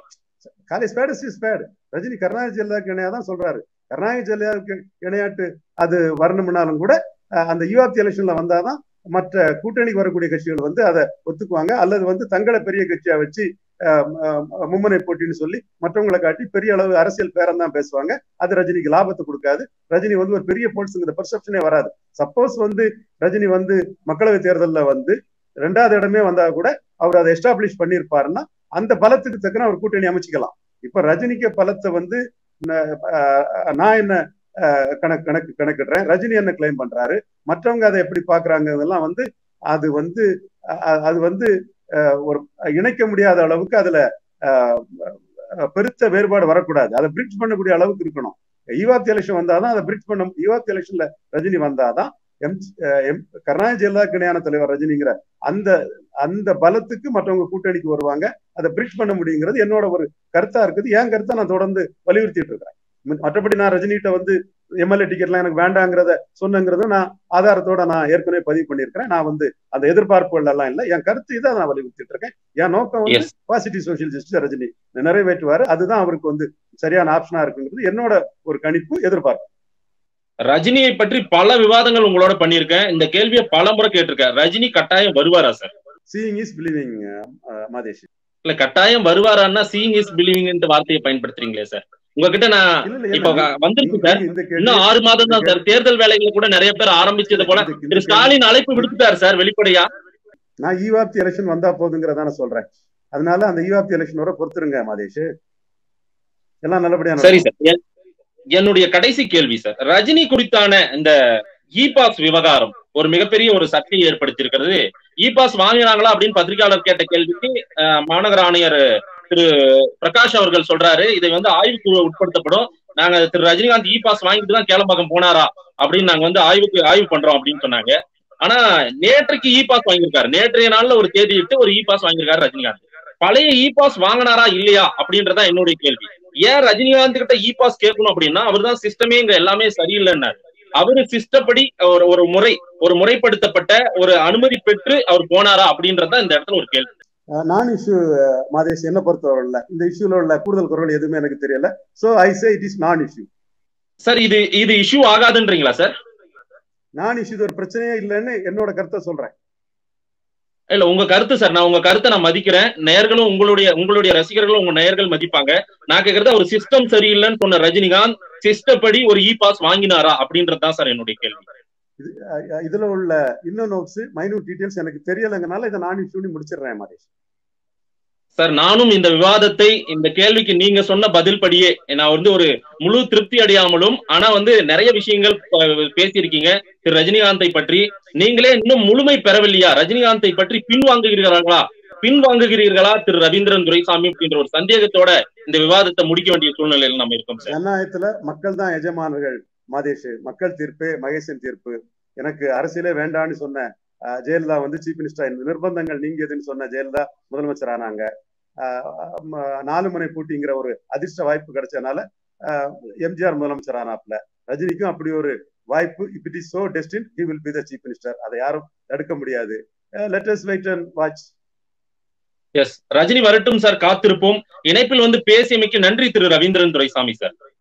காலேஜ் பேடு இஸ் பேடு ரஜினி கருணாநிதி ஜெயலலிதாவுக்கு இணையா தான் சொல்றாரு கருணாநிதி ஜெயலலிதாவுக்கு இணையாட்டு அது வரணும்னாலும் கூட அந்த யூஆப்தி எலெக்ஷன்ல வந்தாதான் மற்ற கூட்டணிக்கு வரக்கூடிய கட்சிகள் வந்து அதை ஒத்துக்குவாங்க அல்லது வந்து தங்களை பெரிய கட்சியா வச்சு மும்முனை போட்டின்னு சொல்லி மற்றவங்களை காட்டி பெரிய அளவு அரசியல் பேரம் தான் பேசுவாங்க அது ரஜினிக்கு லாபத்தை கொடுக்காது ரஜினி வந்து ஒரு பெரிய போல்ஸுங்கிற பெர்செப்ஷனே வராது சப்போஸ் வந்து ரஜினி வந்து மக்களவை தேர்தலில் வந்து ரெண்டாவது இடமே வந்தா கூட அவர் அதை எஸ்டாப்ளிஷ் பண்ணியிருப்பாருன்னா அந்த பலத்துக்கு தக்கன அவர் கூட்டணி அமைச்சிக்கலாம் இப்ப ரஜினிக்கு பலத்தை வந்து நான் என்ன கணக்கு கணக்கு கணக்கிடுறேன் ரஜினி என்ன கிளைம் பண்றாரு மற்றவங்க அதை எப்படி பாக்குறாங்கிறதெல்லாம் வந்து அது வந்து அது வந்து ஒரு இணைக்க முடியாத அளவுக்கு அதுல பெருத்த வேறுபாடு வரக்கூடாது அதை பிரிட்ஜ் பண்ணக்கூடிய அளவுக்கு இருக்கணும் ஈவாத் எலெக்ஷன் வந்தாதான் அதை பிரிட்ஜ் பண்ண ஈவாத் எலெக்ஷன்ல ரஜினி வந்தாதான் எம் எம் கருணாநிதி ஜெயலலிதா இணையான தலைவர் ரஜினிங்கிற அந்த அந்த பலத்துக்கு மற்றவங்க கூட்டணிக்கு வருவாங்க அதை பிரிட்ஜ் பண்ண முடியுங்கிறது என்னோட ஒரு கருத்தா இருக்குது என் கருத்தை நான் தொடர்ந்து வலியுறுத்திட்டு இருக்கிறேன் மற்றபடி நான் ரஜினிகிட்ட வந்து எம்எல்ஏ டிக்கெட்லாம் எனக்கு வேண்டாங்கிறத சொன்னங்கிறத நான் ஆதாரத்தோட நான் ஏற்கனவே பதிவு பண்ணியிருக்கிறேன் நான் வந்து அந்த எதிர்பார்ப்புகள் எல்லாம் இல்லை என் கருத்து இதை நான் வலியுறுத்திட்டு இருக்கேன் என் நோக்கம் வந்து பாசிட்டிவ் சோசியல் ஜஸ்டிஸ் ரஜினி நிறைவேற்றுவாரு அதுதான் அவருக்கு வந்து சரியான ஆப்ஷனா இருக்குங்கிறது என்னோட ஒரு கணிப்பு எதிர்பார்ப்பு ரஜினியை பற்றி பல விவாதங்கள் உங்களோட பண்ணியிருக்கேன் இந்த கேள்வியை பல முறை கேட்டிருக்கேன் ரஜினி கட்டாயம் வருவாரா sir seeing is believing Madhesh இல்ல கட்டாயம் வருவாரான்னா சீயிங் இஸ் பிலீவிங் வார்த்தையை பயன்படுத்துறீங்களே சார் உங்ககிட்ட நான் இப்ப வந்திருக்கு சார் இன்னும் ஆறு மாதம் தான் சார் தேர்தல் வேலைகளை கூட நிறைய பேர் ஆரம்பிச்சது போல திரு ஸ்டாலின் அழைப்பு விடுத்துட்டாரு சார் வெளிப்படையா நான் ஈவாப்தி எலெக்ஷன் வந்தா போதுங்கிறதான சொல்றேன் அதனால அந்த ஈவாப்தி எலெக்ஷன் வர பொறுத்துருங்க மாதேஷ் எல்லாம் நல்லபடியா சரி சார் என்னுடைய கடைசி கேள்வி சார் ரஜினி குறித்தான இந்த இ பாஸ் விவகாரம் ஒரு மிகப்பெரிய ஒரு சர்ச்சையை ஏற்படுத்தியிருக்கிறது இ பாஸ் வாங்கினாங்களா அப்படின்னு பத்திரிகையாளர் கேட்ட கேள்விக்கு மாநகர ஆணையர் திரு பிரகாஷ் அவர்கள் சொல்றாரு இதை வந்து ஆய்வுக்கு உட்படுத்தப்படும் நாங்க திரு ரஜினிகாந்த் இ பாஸ் வாங்கிட்டு தான் கேளம்பாக்கம் போனாரா அப்படின்னு நாங்க வந்து ஆய்வுக்கு ஆய்வு பண்றோம் அப்படின்னு சொன்னாங்க ஆனா நேற்றுக்கு இ பாஸ் வாங்கியிருக்காரு நேற்றைய நாள்ல ஒரு தேதி இட்டு ஒரு இ பாஸ் வாங்கியிருக்காரு ரஜினிகாந்த் பழைய இ பாஸ் வாங்கினாரா இல்லையா அப்படின்றதான் என்னுடைய கேள்வி ஏன் ரஜினிகாந்த் கிட்ட இ பாஸ் கேட்கணும் அப்படின்னா அவர் தான் சிஸ்டமே இங்க எல்லாமே சரியில்லைன்னாரு அவரு சிஸ்டப்படி ஒரு ஒரு முறை ஒரு முறைப்படுத்தப்பட்ட ஒரு அனுமதி பெற்று அவர் போனாரா அப்படின்றதான் இந்த இடத்துல ஒரு கேள்வி நான் இஷ்யூ மாதேஷ் என்ன பொறுத்தவரை இந்த இஷ்யூல உள்ள கூடுதல் குரல் எதுவுமே எனக்கு தெரியல so I say it is non issue sir இது இது இஷ்யூ ஆகாதுன்றீங்களா சார் நான் இஷ்யூ ஒரு பிரச்சனையே இல்லைன்னு என்னோட கருத்தை சொல்றேன் இல்ல உங்க கருத்து சார் நான் உங்க கருத்தை நான் மதிக்கிறேன் நேர்களும் உங்களுடைய உங்களுடைய ரசிகர்களும் உங்க நேர்கள் மதிப்பாங்க நான் கேக்குறது ஒரு சிஸ்டம் சரியில்லைன்னு சொன்ன ரஜினிகாந்த் சிஸ்டப்படி ஒரு இ பாஸ் வாங்கினாரா அப்படின்றதுதான் சார் என்னுடைய கேள்வி இது இதுல உள்ள இன்னும் நோட்ஸ் மைனூட் டீடைல்ஸ் எனக்கு தெரியலைங்கனால இதை நான் சொல்லி முடிச்சிடுறேன் மாதேஷ் சார் நானும் இந்த விவாதத்தை இந்த கேள்விக்கு நீங்க சொன்ன பதில் படியே நான் வந்து ஒரு முழு திருப்தி அடையாமலும் ஆனா வந்து நிறைய விஷயங்கள் பேசியிருக்கீங்க திரு ரஜினிகாந்தை பற்றி நீங்களே இன்னும் முழுமை பெறவில்லையா ரஜினிகாந்தை பற்றி பின்வாங்குகிறீர்களா பின்வாங்குகிறீர்களா திரு ரவீந்திரன் துரைசாமி அப்படின்ற ஒரு சந்தேகத்தோட இந்த விவாதத்தை முடிக்க வேண்டிய சூழ்நிலையில் நம்ம இருக்கோம் சார் ஜனநாயகத்துல மக்கள் தான் எஜமானர்கள் மாதேஷ் மக்கள் தீர்ப்பு மகேசன் தீர்ப்பு எனக்கு அரசியலே வேண்டான்னு சொன்ன ஜெயலலிதா வந்து சீஃப் மினிஸ்டர் நிர்பந்தங்கள் நீங்கியதுன்னு சொன்ன ஜெயலலிதா முதலமைச்சர் ஆனாங்க நாலு முனை பூட்டிங்கிற ஒரு அதிர்ஷ்ட வாய்ப்பு கிடைச்சதுனால எம்ஜிஆர் முதலமைச்சர் ஆனாப்ல ரஜினிக்கும் அப்படி ஒரு வாய்ப்பு if it is so destined he will be the chief minister அதை யாரும் தடுக்க முடியாது let's wait and watch yes Rajini வரட்டும் சார் காத்திருப்போம் இணைப்பில் வந்து பேசியமைக்கு நன்றி திரு ரவீந்திரன் துரைசாமி சார்